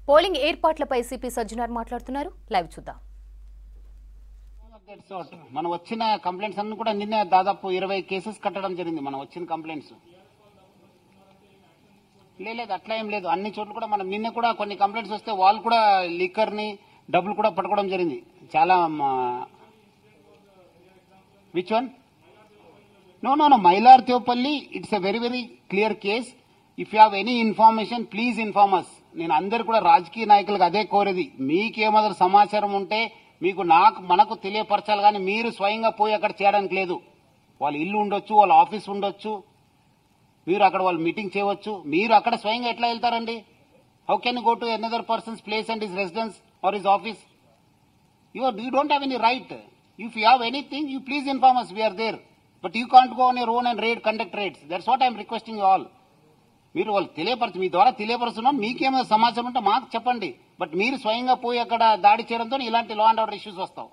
Polling ఏర్పాట్లపై CP Sajjanar మాట్లాడుతున్నారు live చూద్దాం That's what. మనం వచ్చిన కంప్లైంట్స్ అన్ని కూడా నిన్నే దాదాపు ఇరవై కేసెస్ కట్టడం జరిగింది మనం వచ్చిన కంప్లైంట్స్ లేదు అట్లా ఏం లేదు అన్ని చోట్ల కూడా మనం నిన్న కూడా కొన్ని కంప్లైంట్స్ వస్తే వాళ్ళు కూడా లిక్కర్ ని డబ్బులు కూడా పట్టుకోవడం జరిగింది చాలా which one no no no Mailar Tevapalli it's a very very clear case if you have any information please inform us నేను అందరు కూడా రాజకీయ నాయకులకు అదే కోరేది మీకేమదరు సమాచారం ఉంటే మీకు నాకు మనకు తెలియపరచాలి కానీ మీరు స్వయంగా పోయి అక్కడ చేయడానికి లేదు వాళ్ళ ఇల్లు ఉండొచ్చు వాళ్ళ ఆఫీస్ ఉండొచ్చు మీరు అక్కడ వాళ్ళు మీటింగ్ చేయవచ్చు మీరు అక్కడ స్వయంగా ఎట్లా వెళ్తారండి how can go to another person's place and his residence or his office you are, you don't have any right. If you have anything, you please inform us. We are there. But you can't go on your own and raid, conduct raids. That's what I'm requesting you all. మీరు వాళ్ళు తెలియపరచు మీ ద్వారా తెలియపరుస్తున్నాం మీకేమైనా సమాచారం ఉంటే మాకు చెప్పండి but మీరు స్వయంగా పోయి అక్కడ దాడి చేయడంతో ఇలాంటి లా అండ్ ఆర్డర్ ఇష్యూస్ వస్తావు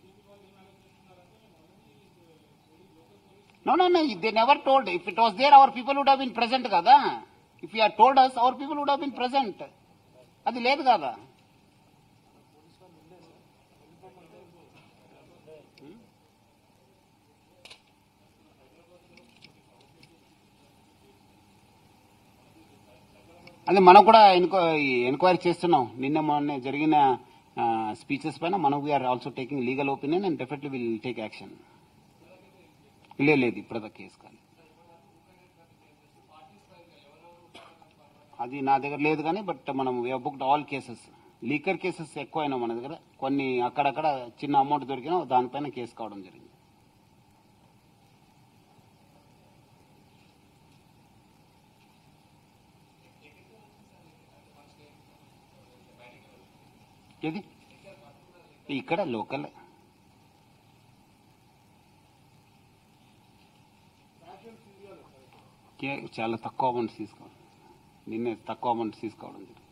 no no no they never told if it was there our people would have been present కదా if you told us our people would have been present అది లేదు కదా అదే మనం కూడా ఎన్క్వ ఎంక్వైరీ చేస్తున్నాం నిన్న మొన్న జరిగిన స్పీచెస్ పైన మనం we are also taking legal opinion and definitely will take action లేదు లేదు ఇప్పుడు కేసు కానీ అది నా దగ్గర లేదు కానీ బట్ మనం booked all cases liquor cases ఎక్కువైనా మన దగ్గర కొన్ని అక్కడక్కడ చిన్న అమౌంట్ దొరికినా దానిపైన కేసు కావడం జరిగింది ఏది ఇక్కడ లోకల్ చాలా తక్కువ అమౌంట్ తీసుకోవాలి నిన్నే తక్కువ అమౌంట్ తీసుకోవడం జరిగింది